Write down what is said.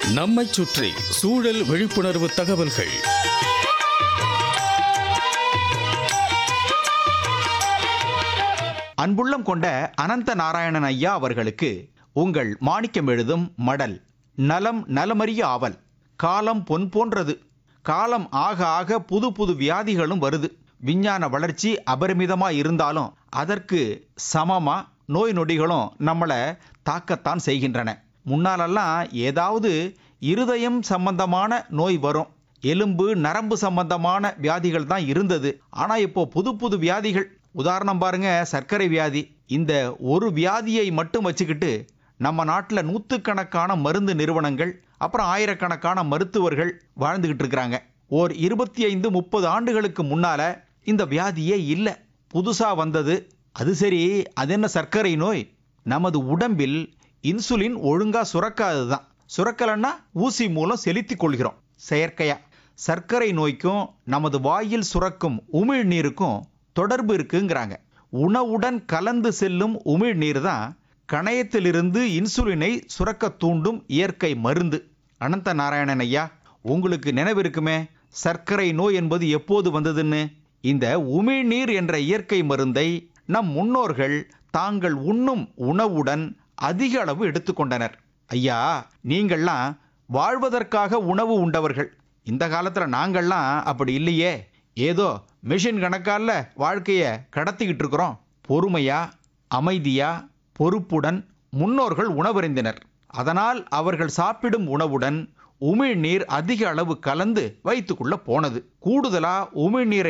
நம்மைச் சுற்றி சூழல் விழிப்புணர்வு தகவல்கள் அன்புள்ளம் கொண்ட அனந்த நாராயணன் ஐயா அவர்களுக்கு உங்கள் மாணிக்கம் எழுதும் மடல் நலம் நலமறிய ஆவல் காலம் பொன் போன்றது காலம் ஆக ஆக புது புது வியாதிகளும் வருது விஞ்ஞான வளர்ச்சி அபரிமிதமா இருந்தாலும் அதற்கு சமமா நோய் நொடிகளும் நம்மளை தாக்கத்தான் செய்கின்றன முன்னாலெல்லாம் ஏதாவது இருதயம் சம்பந்தமான நோய் வரும் எலும்பு நரம்பு சம்பந்தமான வியாதிகள் தான் இருந்தது ஆனா இப்போ புது புது வியாதிகள் உதாரணம் பாருங்க சர்க்கரை வியாதி இந்த ஒரு வியாதியை மட்டும் வச்சுக்கிட்டு நம்ம நாட்டில் நூற்றுக்கணக்கான மருந்து நிறுவனங்கள் அப்புறம் ஆயிரக்கணக்கான மருத்துவர்கள் வாழ்ந்துகிட்டு இருக்கிறாங்க ஓர் இருபத்தி ஐந்து முப்பது ஆண்டுகளுக்கு முன்னால இந்த வியாதியே இல்லை புதுசா வந்தது அது சரி அது என்ன சர்க்கரை நோய் நமது உடம்பில் இன்சுலின் ஒழுங்கா சுரக்காததுதான் சுரக்கலன்னா ஊசி மூலம் செலுத்திக் கொள்கிறோம் செயற்கையா சர்க்கரை நோய்க்கும் நமது வாயில் சுரக்கும் உமிழ்நீருக்கும் தொடர்பு இருக்குங்கிறாங்க உணவுடன் கலந்து செல்லும் உமிழ்நீர் தான் கணையத்திலிருந்து இன்சுலினை சுரக்க தூண்டும் இயற்கை மருந்து அனந்த நாராயணன் ஐயா உங்களுக்கு நினைவிருக்குமே சர்க்கரை நோய் என்பது எப்போது வந்ததுன்னு இந்த உமிழ்நீர் என்ற இயற்கை மருந்தை நம் முன்னோர்கள் தாங்கள் உண்ணும் உணவுடன் அதிக அளவு எடுத்துக்கொண்டனர் ஐயா நீங்கள்லாம் வாழ்வதற்காக உணவு உண்டவர்கள் இந்த காலத்துல நாங்கள்லாம் அப்படி இல்லையே ஏதோ மிஷின் கணக்கால வாழ்க்கைய கடத்திக்கிட்டு இருக்கிறோம் பொறுமையா அமைதியா பொறுப்புடன் முன்னோர்கள் உணவருந்தினர் அதனால் அவர்கள் சாப்பிடும் உணவுடன் உமிழ்நீர் அதிக அளவு கலந்து வயிற்றுக்குள்ள போனது கூடுதலா உமிழ்நீரை